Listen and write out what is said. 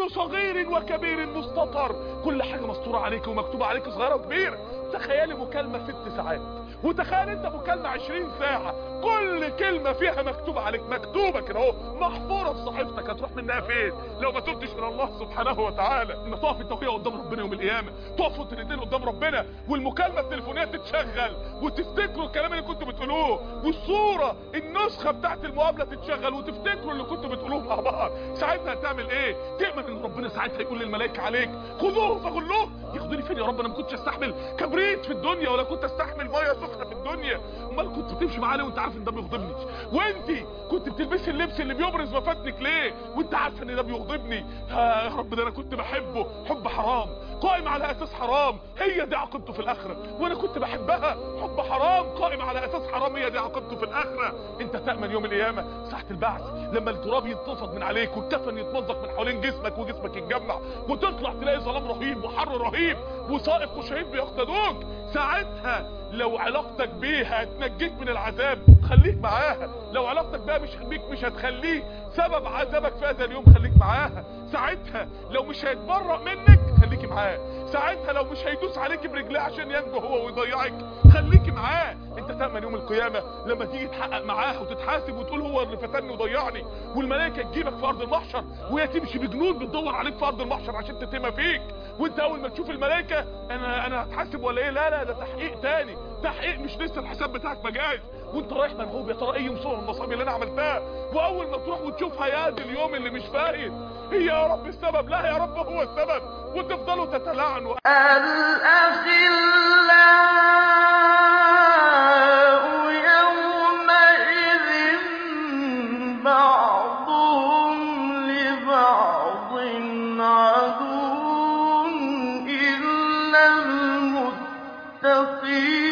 كل صغير وكبير مستطر كل حاجة مسطورة عليك ومكتوبة عليك صغيرة وكبيرة تخيلي مكالمة ست ساعات وتخيل انت مكالمة عشرين ساعة كل كلمة فيها مكتوبة عليك مكتوبة كده اهو محفورة في صحيفتك هتروح منها فين لو ما تبتش الى الله سبحانه وتعالى ان تقف انت وهي قدام ربنا يوم القيامة تقفوا انتوا الاثنين قدام ربنا والمكالمة التليفونية تتشغل وتفتكروا الكلام اللي كنتوا بتقولوه والصورة النسخة بتاعت المقابلة تتشغل وتفتكروا اللي كنتوا بتقولوه مع بعض ساعتها هتعمل ايه تؤمن ان ربنا ساعتها يقول للملائكة عليك خذوه فغلوه ياخدوني فين يا رب انا ما كنتش استحمل كبريت في الدنيا ولا كنت استحمل ميه سخنه في الدنيا امال كنت بتمشي معاه ليه وانت عارف ان ده بيغضبني وانت كنت بتلبسي اللبس اللي بيبرز مفاتنك ليه وانت عارفه ان ده بيغضبني يا رب ده انا كنت بحبه حب حرام قائم على اساس حرام هي دي عاقبته في الاخره وانا كنت بحبها حب حرام قائم على اساس حرام هي دي عاقبته في الاخره انت تامن يوم القيامه ساعه البعث لما التراب يتنفض من عليك والكفن يتمزق من حوالين جسمك وجسمك يتجمع وتطلع تلاقي ظلام رهيب وحر رهيب وسائق وشهيد بيقتدوك ساعتها لو علاقتك بيها هتنجيك من العذاب خليك معاها لو علاقتك بيها مش بيك مش هتخليه سبب عذابك في هذا اليوم خليك معاها ساعتها لو مش هيتبرأ منك خليكي معاه ساعتها لو مش هيدوس عليك برجليه عشان ينجو هو ويضيعك خليكي معاه انت تأمن يوم القيامة لما تيجي تحقق معاه وتتحاسب وتقول هو اللي فتني وضيعني والملائكة تجيبك في ارض المحشر وهي تمشي بجنود بتدور عليك في ارض المحشر عشان تتم فيك وانت اول ما تشوف الملائكة انا انا هتحاسب ولا ايه لا لا ده تحقيق تاني تحقيق مش لسه الحساب بتاعك ما جاش وانت رايح مرعوب يا ترى ايه مصور المصائب اللي انا عملتها واول ما تروح وتشوفها يا دي اليوم اللي مش فايت هي يا رب السبب لا يا رب هو السبب وتفضلوا تتلعنوا الأخلاء يومئذ بعضهم لبعض عدو إلا المتقين